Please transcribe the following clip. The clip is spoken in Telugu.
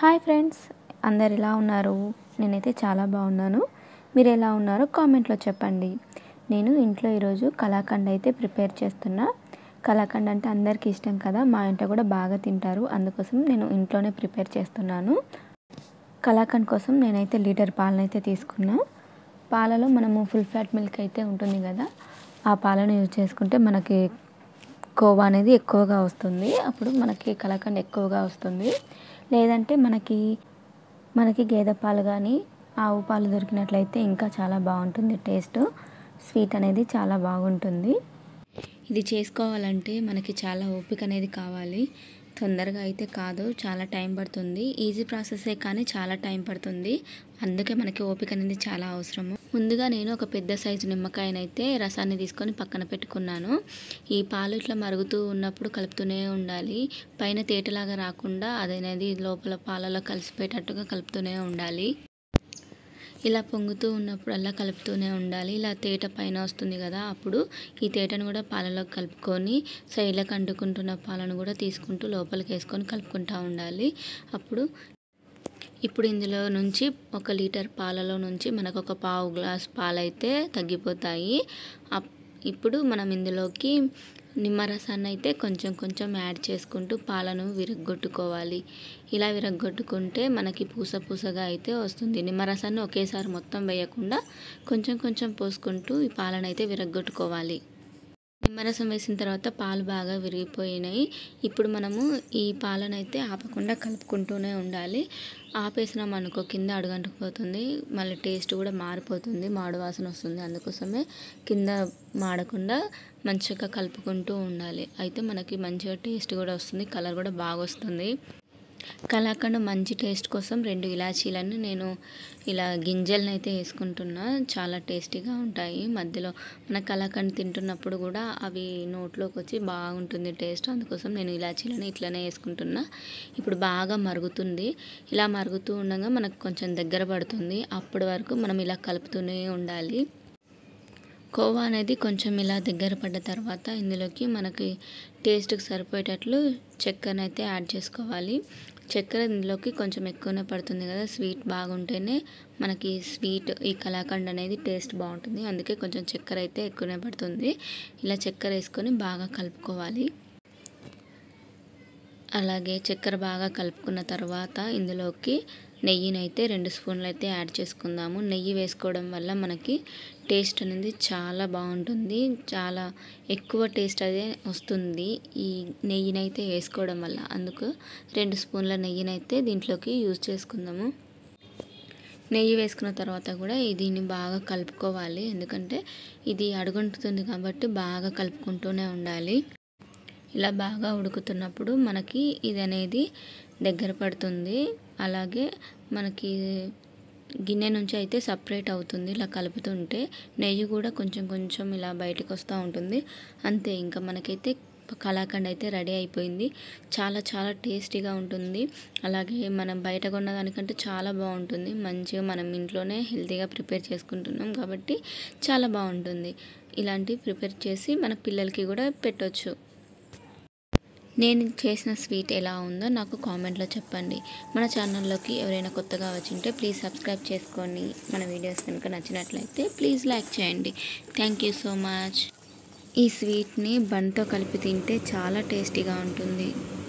హాయ్ ఫ్రెండ్స్ అందరు ఎలా ఉన్నారు నేనైతే చాలా బాగున్నాను మీరు ఎలా ఉన్నారో కామెంట్లో చెప్పండి నేను ఇంట్లో ఈరోజు కలాకండ్ అయితే ప్రిపేర్ చేస్తున్నా కలాకండ్ అంటే అందరికీ ఇష్టం కదా మా ఇంట్లో కూడా బాగా తింటారు అందుకోసం నేను ఇంట్లోనే ప్రిపేర్ చేస్తున్నాను కలాకండ్ కోసం నేనైతే లీటర్ పాలనైతే తీసుకున్నా పాలలో మనము ఫుల్ ఫ్యాట్ మిల్క్ అయితే ఉంటుంది కదా ఆ పాలను యూజ్ చేసుకుంటే మనకి కోవా అనేది ఎక్కువగా వస్తుంది అప్పుడు మనకి కలాకండ్ ఎక్కువగా వస్తుంది లేదంటే మనకి మనకి గేదె పాలు కానీ ఆవు పాలు దొరికినట్లయితే ఇంకా చాలా బాగుంటుంది టేస్ట్ స్వీట్ అనేది చాలా బాగుంటుంది ఇది చేసుకోవాలంటే మనకి చాలా ఓపిక అనేది కావాలి తొందరగా అయితే కాదు చాలా టైం పడుతుంది ఈజీ ప్రాసెసే కానీ చాలా టైం పడుతుంది అందుకే మనకి ఓపిక అనేది చాలా అవసరము ముందుగా నేను ఒక పెద్ద సైజు నిమ్మకాయనైతే రసాన్ని తీసుకొని పక్కన పెట్టుకున్నాను ఈ పాలు ఇట్లా మరుగుతూ ఉన్నప్పుడు కలుపుతూనే ఉండాలి పైన తేటలాగా రాకుండా అదనేది లోపల పాలలో కలిసిపోయేటట్టుగా కలుపుతూనే ఉండాలి ఇలా పొంగుతూ ఉన్నప్పుడు అలా కలుపుతూనే ఉండాలి ఇలా తేట పైన వస్తుంది కదా అప్పుడు ఈ తేటను కూడా పాలలో కలుపుకొని సైడ్లకు అంటుకుంటున్న పాలను కూడా తీసుకుంటూ లోపలికి వేసుకొని కలుపుకుంటూ ఉండాలి అప్పుడు ఇప్పుడు ఇందులో నుంచి ఒక లీటర్ పాలలో నుంచి మనకు ఒక పావు గ్లాస్ పాలైతే తగ్గిపోతాయి ఇప్పుడు మనం ఇందులోకి నిమ్మరసాన్ని అయితే కొంచెం కొంచెం యాడ్ చేసుకుంటూ పాలను విరగ్గొట్టుకోవాలి ఇలా విరగ్గొట్టుకుంటే మనకి పూస పూసగా అయితే వస్తుంది నిమ్మరసాన్ని ఒకేసారి మొత్తం వేయకుండా కొంచెం కొంచెం పోసుకుంటూ ఈ పాలను అయితే విరగ్గొట్టుకోవాలి నిమ్మరసం వేసిన తర్వాత పాలు బాగా విరిగిపోయినాయి ఇప్పుడు మనము ఈ పాలను అయితే ఆపకుండా కలుపుకుంటూనే ఉండాలి ఆపేసినాం అనుకో కింద అడుగంటుకుపోతుంది మళ్ళీ టేస్ట్ కూడా మారిపోతుంది మాడు వాసన వస్తుంది అందుకోసమే కింద మాడకుండా మంచిగా కలుపుకుంటూ ఉండాలి అయితే మనకి మంచిగా టేస్ట్ కూడా వస్తుంది కలర్ కూడా బాగా వస్తుంది కలాకండ్ మంచి టేస్ట్ కోసం రెండు ఇలాచీలను నేను ఇలా గింజలను అయితే వేసుకుంటున్నా చాలా టేస్టీగా ఉంటాయి మధ్యలో మన కలాకండ్ తింటున్నప్పుడు కూడా అవి నోట్లోకి వచ్చి బాగుంటుంది టేస్ట్ అందుకోసం నేను ఇలాచీలను ఇట్లనే వేసుకుంటున్నా ఇప్పుడు బాగా మరుగుతుంది ఇలా మరుగుతూ ఉండగా మనకు కొంచెం దగ్గర పడుతుంది అప్పటి వరకు మనం ఇలా కలుపుతూనే ఉండాలి కోవా అనేది కొంచెం ఇలా దగ్గర పడ్డ తర్వాత ఇందులోకి మనకి టేస్ట్కి సరిపోయేటట్లు చక్కెరనైతే యాడ్ చేసుకోవాలి చక్కెర ఇందులోకి కొంచెం ఎక్కువనే పడుతుంది కదా స్వీట్ బాగుంటేనే మనకి స్వీట్ ఈ కలాకండ్ అనేది టేస్ట్ బాగుంటుంది అందుకే కొంచెం చక్కెర అయితే ఎక్కువనే పడుతుంది ఇలా చక్కెర వేసుకొని బాగా కలుపుకోవాలి అలాగే చక్కెర బాగా కలుపుకున్న తర్వాత ఇందులోకి నెయ్యిని అయితే రెండు స్పూన్లు అయితే యాడ్ చేసుకుందాము నెయ్యి వేసుకోవడం వల్ల మనకి టేస్ట్ అనేది చాలా బాగుంటుంది చాలా ఎక్కువ టేస్ట్ అదే వస్తుంది ఈ నెయ్యినైతే వేసుకోవడం వల్ల అందుకు రెండు స్పూన్ల నెయ్యినైతే దీంట్లోకి యూజ్ చేసుకుందాము నెయ్యి వేసుకున్న తర్వాత కూడా దీన్ని బాగా కలుపుకోవాలి ఎందుకంటే ఇది అడుగుంటుంది కాబట్టి బాగా కలుపుకుంటూనే ఉండాలి ఇలా బాగా ఉడుకుతున్నప్పుడు మనకి ఇది అనేది దగ్గర పడుతుంది అలాగే మనకి గిన్నె నుంచి అయితే సపరేట్ అవుతుంది ఇలా కలుపుతుంటే నెయ్యి కూడా కొంచెం కొంచెం ఇలా బయటకు వస్తూ ఉంటుంది అంతే ఇంకా మనకైతే కలాకండ్ అయితే రెడీ అయిపోయింది చాలా చాలా టేస్టీగా ఉంటుంది అలాగే మనం బయట కొన్న దానికంటే చాలా బాగుంటుంది మంచిగా మనం ఇంట్లోనే హెల్తీగా ప్రిపేర్ చేసుకుంటున్నాం కాబట్టి చాలా బాగుంటుంది ఇలాంటివి ప్రిపేర్ చేసి మన పిల్లలకి కూడా పెట్టవచ్చు నేను చేసిన స్వీట్ ఎలా ఉందో నాకు కామెంట్లో చెప్పండి మన ఛానల్లోకి ఎవరైనా కొత్తగా వచ్చింటే ప్లీజ్ సబ్స్క్రైబ్ చేసుకొని మన వీడియోస్ కనుక నచ్చినట్లయితే ప్లీజ్ లైక్ చేయండి థ్యాంక్ యూ సో మచ్ ఈ స్వీట్ని బన్తో కలిపి తింటే చాలా టేస్టీగా ఉంటుంది